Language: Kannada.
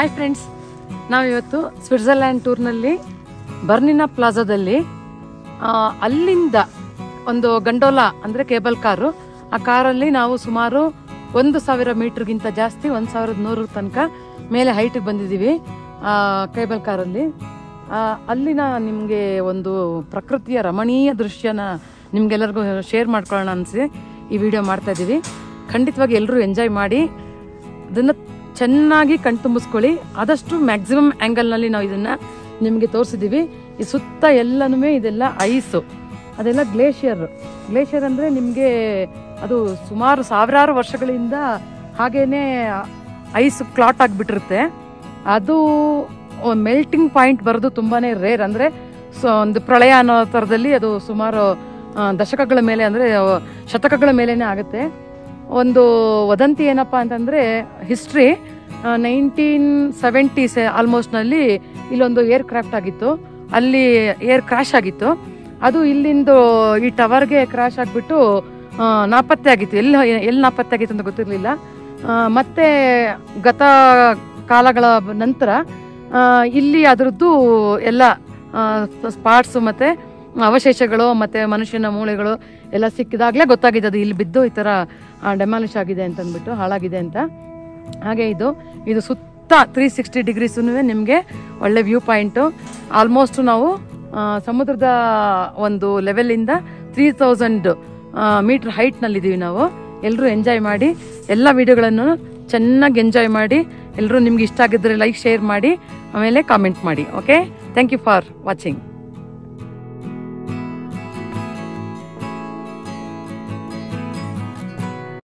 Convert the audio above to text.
ಹಾಯ್ ಫ್ರೆಂಡ್ಸ್ ನಾವಿವತ್ತು ಸ್ವಿಟ್ಜರ್ಲ್ಯಾಂಡ್ ಟೂರ್ನಲ್ಲಿ ಬರ್ನಿನ ಪ್ಲಾಜಾದಲ್ಲಿ ಆ, ಅಲ್ಲಿಂದ ಒಂದು ಗಂಡೋಲಾ ಅಂದರೆ ಕೇಬಲ್ ಕಾರು ಆ ಕಾರಲ್ಲಿ ನಾವು ಸುಮಾರು ಒಂದು ಸಾವಿರ ಮೀಟರ್ಗಿಂತ ಜಾಸ್ತಿ ಒಂದು ಸಾವಿರದ ನೂರ ತನಕ ಮೇಲೆ ಹೈಟಿಗೆ ಬಂದಿದ್ದೀವಿ ಆ, ಕೇಬಲ್ ಕಾರಲ್ಲಿ ಆ, ಅಲ್ಲಿನ ನಿಮಗೆ ಒಂದು ಪ್ರಕೃತಿಯ ರಮಣೀಯ ದೃಶ್ಯನ ನಿಮ್ಗೆಲ್ಲರಿಗೂ ಶೇರ್ ಮಾಡ್ಕೊಳ್ಳೋಣ ಅನಿಸಿ ಈ ವಿಡಿಯೋ ಮಾಡ್ತಾ ಇದ್ದೀವಿ ಖಂಡಿತವಾಗಿ ಎಲ್ಲರೂ ಎಂಜಾಯ್ ಮಾಡಿ ಅದನ್ನು ಚೆನ್ನಾಗಿ ಕಣ್ತುಂಬಿಸ್ಕೊಳ್ಳಿ ಆದಷ್ಟು ಮ್ಯಾಕ್ಸಿಮಮ್ ಆ್ಯಂಗಲ್ನಲ್ಲಿ ನಾವು ಇದನ್ನು ನಿಮಗೆ ತೋರಿಸಿದ್ದೀವಿ ಈ ಸುತ್ತ ಎಲ್ಲನೂ ಇದೆಲ್ಲ ಐಸು ಅದೆಲ್ಲ ಗ್ಲೇಷಿಯರ್ ಗ್ಲೇಷಿಯರ್ ಅಂದರೆ ನಿಮಗೆ ಅದು ಸುಮಾರು ಸಾವಿರಾರು ವರ್ಷಗಳಿಂದ ಹಾಗೇನೆ ಐಸ್ ಕ್ಲಾಟ್ ಆಗಿಬಿಟ್ಟಿರುತ್ತೆ ಅದು ಮೆಲ್ಟಿಂಗ್ ಪಾಯಿಂಟ್ ಬರೋದು ತುಂಬಾ ರೇರ್ ಅಂದರೆ ಸೊ ಒಂದು ಪ್ರಳಯ ಅನ್ನೋ ಥರದಲ್ಲಿ ಅದು ಸುಮಾರು ಆ, ದಶಕಗಳ ಮೇಲೆ ಅಂದರೆ ಶತಕಗಳ ಮೇಲೇನೆ ಆಗುತ್ತೆ ಒಂದು ವದಂತಿ ಏನಪ್ಪ ಅಂತಂದರೆ ಹಿಸ್ಟ್ರಿ ನೈನ್ಟೀನ್ ಸೆವೆಂಟೀಸ್ ಆಲ್ಮೋಸ್ಟ್ನಲ್ಲಿ ಇಲ್ಲೊಂದು ಏರ್ ಕ್ರಾಫ್ಟ್ ಆಗಿತ್ತು ಅಲ್ಲಿ ಏರ್ ಕ್ರಾಶ್ ಆಗಿತ್ತು ಅದು ಇಲ್ಲಿಂದು ಈ ಟವರ್ಗೆ ಕ್ರಾಶ್ ಆಗಿಬಿಟ್ಟು ನಾಪತ್ತೆ ಆಗಿತ್ತು ಎಲ್ಲಿ ಎಲ್ಲಿ ನಾಪತ್ತೆ ಆಗಿತ್ತು ಅಂತ ಗೊತ್ತಿರಲಿಲ್ಲ ಮತ್ತೆ ಗತ ಕಾಲಗಳ ನಂತರ ಆ, ಇಲ್ಲಿ ಅದರದ್ದು ಎಲ್ಲ ಸ್ಪಾಟ್ಸು ಮತ್ತು ಅವಶೇಷಗಳು ಮತ್ತು ಮನುಷ್ಯನ ಮೂಳೆಗಳು ಎಲ್ಲ ಸಿಕ್ಕಿದಾಗಲೇ ಗೊತ್ತಾಗಿದೆ ಅದು ಇಲ್ಲಿ ಬಿದ್ದು ಈ ಥರ ಡೆಮಾಲಿಷ್ ಆಗಿದೆ ಅಂತ ಅಂದ್ಬಿಟ್ಟು ಹಾಳಾಗಿದೆ ಅಂತ ಹಾಗೆ ಇದು ಇದು ಸುತ್ತ ತ್ರೀ ಸಿಕ್ಸ್ಟಿ ಡಿಗ್ರೀಸೂ ನಿಮಗೆ ಒಳ್ಳೆ ವ್ಯೂ ಪಾಯಿಂಟು ಆಲ್ಮೋಸ್ಟ್ ನಾವು ಆ, ಸಮುದ್ರದ ಒಂದು ಲೆವೆಲಿಂದ ತ್ರೀ ತೌಸಂಡ್ ಮೀಟ್ರ್ ಹೈಟ್ನಲ್ಲಿದ್ದೀವಿ ನಾವು ಎಲ್ಲರೂ ಎಂಜಾಯ್ ಮಾಡಿ ಎಲ್ಲ ವಿಡಿಯೋಗಳನ್ನು ಚೆನ್ನಾಗಿ ಎಂಜಾಯ್ ಮಾಡಿ ಎಲ್ಲರೂ ನಿಮ್ಗೆ ಇಷ್ಟ ಆಗಿದ್ದರೆ ಲೈಕ್ ಶೇರ್ ಮಾಡಿ ಆಮೇಲೆ ಕಾಮೆಂಟ್ ಮಾಡಿ okay thank you for watching